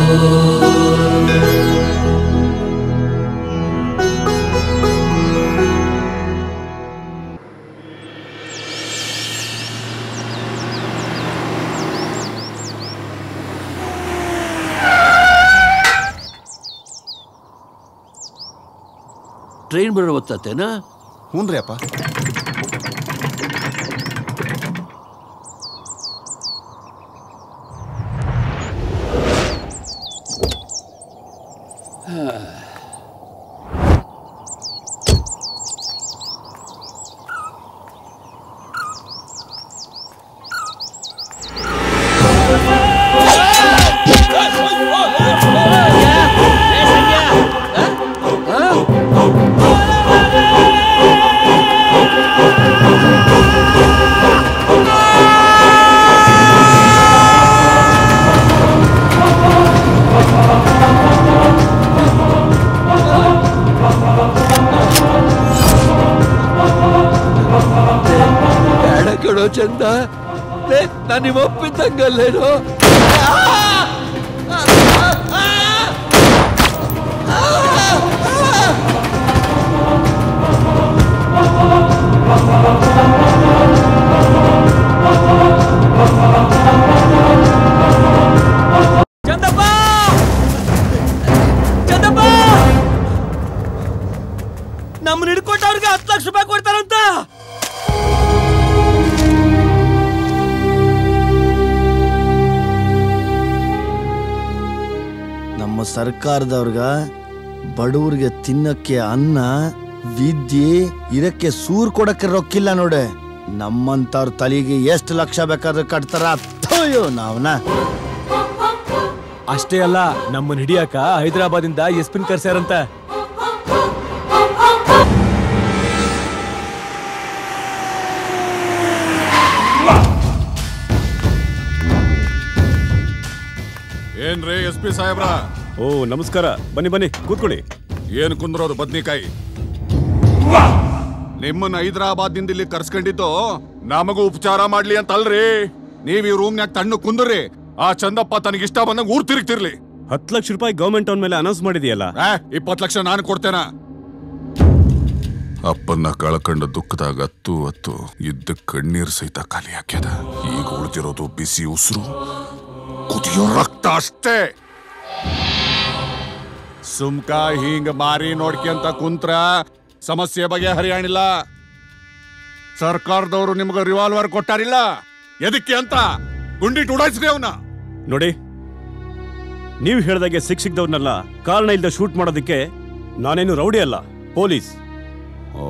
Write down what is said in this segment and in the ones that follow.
Train ಬರೋ ಗೊತ್ತಾತೇನಾ ಹ್ಞೂ ರೀ ಅಪ್ಪ ಬೇಡ ಕಣೋ ಚಂದ ಲೇ ನಾನು ನಿಮ್ಮ ಒಪ್ಪಿದ್ದಂಗಲ್ಲೇನೋ ಚಂದಪ್ಪ ಚಂದಪ್ಪ ನಮ್ಮನ್ನ ಹಿಡ್ಕೊಟ್ಟವ್ರಿಗೆ ಹತ್ತು ಲಕ್ಷ ರೂಪಾಯಿ ಕೊಡ್ತಾರಂತ ನಮ್ಮ ಸರ್ಕಾರದವ್ರಗ ಬಡವ್ರಿಗೆ ತಿನ್ನಕ್ಕೆ ಅನ್ನ ವಿದ್ಯೆ ಇರಕ್ಕೆ ಸೂರ್ ಕೊಡಕ್ಕೆ ರೊಕ್ಕಿಲ್ಲ ನೋಡೆ ನಮ್ಮಂತವ್ರ ತಲೆಗೆ ಎಷ್ಟು ಲಕ್ಷ ಬೇಕಾದ್ರೆ ಕಟ್ತಾರ ಥೋಯೋ ನಾವ್ನ ಅಷ್ಟೇ ಅಲ್ಲ ನಮ್ಮನ್ನ ಹಿಡಿಯಕ ಹೈದರಾಬಾದಿಂದ ಎಸ್ಪಿನ್ ಕರ್ಸ್ಯಾರಂತ ಏನ್ರಿ ಎಸ್ ಪಿ ಸಾಹೇಬ್ರ ಓ ನಮಸ್ಕಾರ ಬನ್ನಿ ಬನ್ನಿ ಕೂತ್ಕೊಳ್ಳಿ ಏನ್ ಕುಂದ್ರೋದು ಬದ್ನಿಕಾಯಿ ನಿಮ್ಮನ್ನ ಹೈದರಾಬಾದ್ನಿಂದ ಇಲ್ಲಿ ಕರ್ಸ್ಕೊಂಡಿದ್ದು ನಮಗೂ ಉಪಚಾರ ಮಾಡ್ಲಿ ಅಂತ ಅಲ್ರಿ ನೀವ್ ಈ ರೂಮ್ನ್ಯಾಗ ತಣ್ಣು ಕುಂದ್ರಿ ಆ ಚಂದಪ್ಪ ತನಗಿಷ್ಟ ಬಂದಂಗ ಊರ್ ತಿರುಗ್ತಿರ್ಲಿ ಹತ್ತು ಲಕ್ಷ ರೂಪಾಯಿ ಗೌರ್ಮೆಂಟ್ ಅವನ ಮೇಲೆ ಅನೌನ್ಸ್ ಮಾಡಿದೆಯಲ್ಲ ಇಪ್ಪತ್ ಲಕ್ಷ ನಾನು ಕೊಡ್ತೇನ ಅಪ್ಪನ್ನ ಕಳ್ಕೊಂಡ ದುಃಖದಾಗ ಹತ್ತು ಹತ್ತು ಇದ್ದ ಕಣ್ಣೀರ್ ಸಹಿತ ಖಾಲಿ ಹಾಕ್ಯದ ಈಗ ಉಳಿದಿರೋದು ಬಿಸಿ ಉಸಿರು ಕುದಿಯೋ ರಕ್ತ ಅಷ್ಟೇ ಸುಮ್ಕ ಹಿಂಗ ಮಾರಿ ನೋಡ್ಕೊಂತ ಕುಂತ್ರ ಸಮಸ್ಯೆ ಬಗ್ಗೆ ಹರಿಯಾಣಿಲ್ಲ ಸರ್ಕಾರದವರು ನಿಮ್ಗೆ ರಿವಾಲ್ವರ್ ಕೊಟ್ಟಾರಿಲ್ಲ ಎದಕ್ಕೆ ಅಂತ ಗುಂಡಿಟ್ ಉಡಾಯಿಸ್ರಿ ಅವನ ನೋಡಿ ನೀವು ಹೇಳ್ದಾಗೆ ಸಿಕ್ ಸಿಕ್ದವ್ರನ್ನೆಲ್ಲ ಕಾರಣ ಇಲ್ದ ಶೂಟ್ ಮಾಡೋದಕ್ಕೆ ನಾನೇನು ರೌಡಿ ಅಲ್ಲ ಪೊಲೀಸ್ ಓ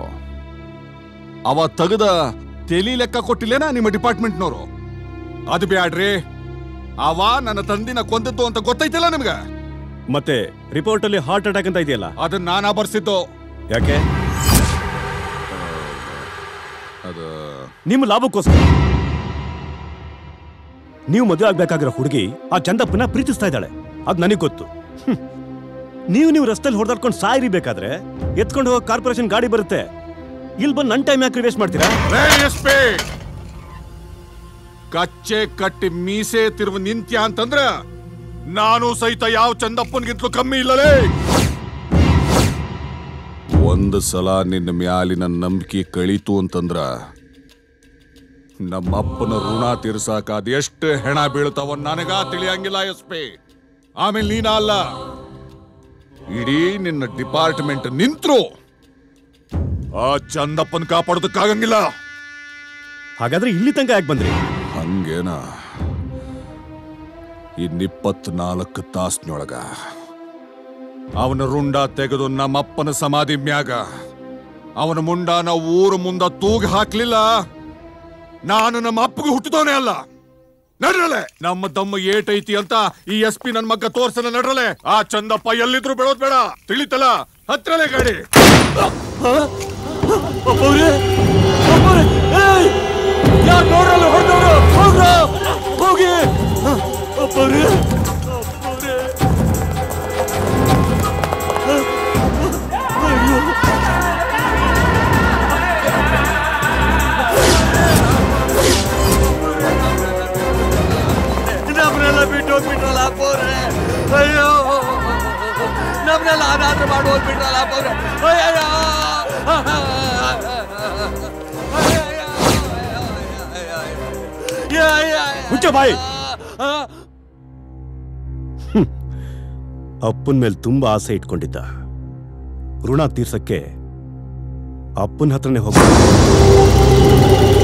ಅವ ತೆಗೆದ ತೆಲಿ ಲೆಕ್ಕ ಕೊಟ್ಟಿಲ್ಲೇನಾ ನಿಮ್ಮ ಡಿಪಾರ್ಟ್ಮೆಂಟ್ನವರು ಅದು ಬ್ಯಾಡ್ರಿ ಅವ ನನ್ನ ತಂದಿನ ಕೊಂದದ್ದು ಅಂತ ಗೊತ್ತೈತಿಲ್ಲ ನಿಮ್ಗ ಮತ್ತೆ ರಿಪೋರ್ಟ್ ಅಲ್ಲಿ ಹಾರ್ಟ್ ಅಟ್ಯಾಕ್ ಅಂತ ಇದೆಯಲ್ಲ ಅದನ್ನ ನಾನಾ ಬರ್ಸಿದ್ದು ಯಾಕೆ ಅದು ನಿಮ್ಮ ಲಾಭಕ್ಕೋಸ್ಕರ ನೀವು ಮದುವೆ ಆಗ್ಬೇಕಾಗಿರೋ ಹುಡುಗಿ ಆ ಚಂದಪ್ಪನ ಪ್ರೀತಿಸ್ತಾ ಇದ್ದಾಳೆ ಅದ್ ನನಗೆ ಗೊತ್ತು ಹ್ಮ್. ನೀವು ನೀವು ರಸ್ತೆಲಿ ಹೊಡೆದಾಡ್ಕೊಂಡು ಸಾಯಿರಿ ಬೇಕಾದ್ರೆ ಎತ್ಕೊಂಡು ಹೋಗೋ ಕಾರ್ಪೊರೇಷನ್ ಗಾಡಿ ಬರುತ್ತೆ ಇಲ್ಲಿ ಬಂದು ನನ್ನ ಟೈಮ್ ಯಾಕೆ ವೇಸ್ಟ್ ಮಾಡ್ತೀರಾ ರೇ ಎಸ್.ಪಿ. ಕಚ್ಚೆ ಕಟ್ಟಿ ಮೀಸೆ ತಿರುವು ನಿಂತ್ಯ ಅಂತಂದ್ರ ನಾನು ಸಹಿತ ಯಾವ ಚಂದಪ್ಪನ್ಗಿಂತಲೂ ಕಮ್ಮಿ ಇಲ್ಲಲೇ ಒಂದು ಸಲ ನಿನ್ನ ಮ್ಯಾಲಿನ ನಂಬಿಕೆ ಕಳೀತು ಅಂತಂದ್ರ ನಮ್ಮಪ್ಪನ ಋಣ ತೀರ್ಸಾಕ ಅದೆಷ್ಟು ಹೆಣ ಬೀಳ್ತಾವ ನನಗ ತಿಳಿಯಂಗಿಲ್ಲ ಎಸ್ ಪಿ ಆಮೇಲೆ ನೀನ ಅಲ್ಲ ಇಡೀ ನಿನ್ನ ಡಿಪಾರ್ಟ್ಮೆಂಟ್ ನಿಂತ್ರು ಆ ಚಂದಪ್ಪನ್ ಕಾಪಾಡೋದಕ್ಕಾಗಂಗಿಲ್ಲ ಹಾಗಾದ್ರೆ ಇಲ್ಲಿ ತನಕ ಯಾಕೆ ಬಂದ್ರಿ ಹಂಗೇನ ಇನ್ನಿಪ್ಪತ್ನಾಲ್ಕು ತಾಸ್ನೊಳಗ ಅವನ ರುಂಡ ತೆಗೆದು ನಮ್ಮಪ್ಪನ ಸಮಾಧಿ ಮ್ಯಾಗ ಅವನ ಮುಂಡಾನ ಊರ ಮುಂದ ತೂಗಿ ಹಾಕ್ಲಿಲ್ಲ ನಾನು ನಮ್ಮ ಅಪ್ಪಗೂ ಹುಟ್ಟಿದವನೇ ಅಲ್ಲ ನಡ್ರಲೆ ನಮ್ಮ ದಮ್ಮ ಏಟೈತಿ ಅಂತ ಈ ಎಸ್ ಪಿ ನನ್ ಮಗ್ಗ ತೋರ್ಸನ ನಡ್ರಲೆ ಆ ಚಂದಪ್ಪ ಎಲ್ಲಿದ್ರು ಬೆಳೋದ್ ಬೇಡ ತಿಳಿತಲ್ಲ ಹತ್ರಲೆ ಗಾಡಿ ಯಾರು ನೋಡ್ರಲ್ಲ ಹೊಡೆದವ್ರು ಹೋಗ್ರ ಹೋಗಿ ಅಪ್ಪವ್ರೆ ನಮ್ಮನ್ನೆಲ್ಲ ಬಿಟ್ಟು ಹೋಗ್ಬಿಟ್ರಲ್ಲ ಅಪ್ಪವ್ರೆ ಅಯ್ಯೋ ನಮ್ನೆಲ್ಲ ಅನಾಥ ಮಾಡಿ ಹೋಗ್ಬಿಟ್ರಲ್ಲ ಅಪ್ಪವ್ರೆ. ಅಯ್ಯಯ್ಯೋ. ಅಯ್ಯಯ್ಯೋ. ಮುಚ್ಚ ಬಾಯಿ ಆ. ಅಪ್ಪನ ಮೇಲೆ ತುಂಬಾ ಆಸೆ ಇಟ್ಕೊಂಡಿದ್ದ ಋಣ ತೀರ್ಸಕ್ಕೆ ಅಪ್ಪನ ಹತ್ರನೇ ಹೋಗ